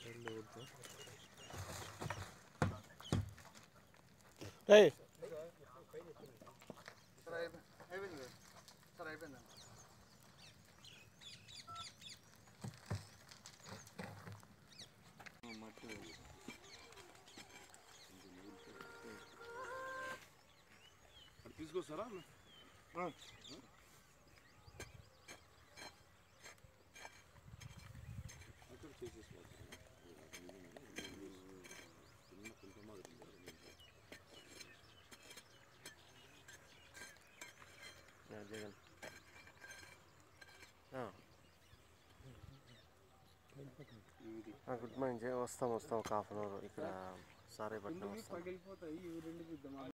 ఏయ్ సార్ అయిపోయింది అయిపోయింది కదా. సార్ అయిపోయింది తీసుకొస్తారా అక్కడ చేసేసి జగన్ గుడ్ మార్నింగ్ జయ వస్తాం వస్తాం ఒక హాఫ్ అన్ అవర్ ఇక్కడ సారేపట్నం వస్తాం పగిలిపోతాయి ఇవి రెండు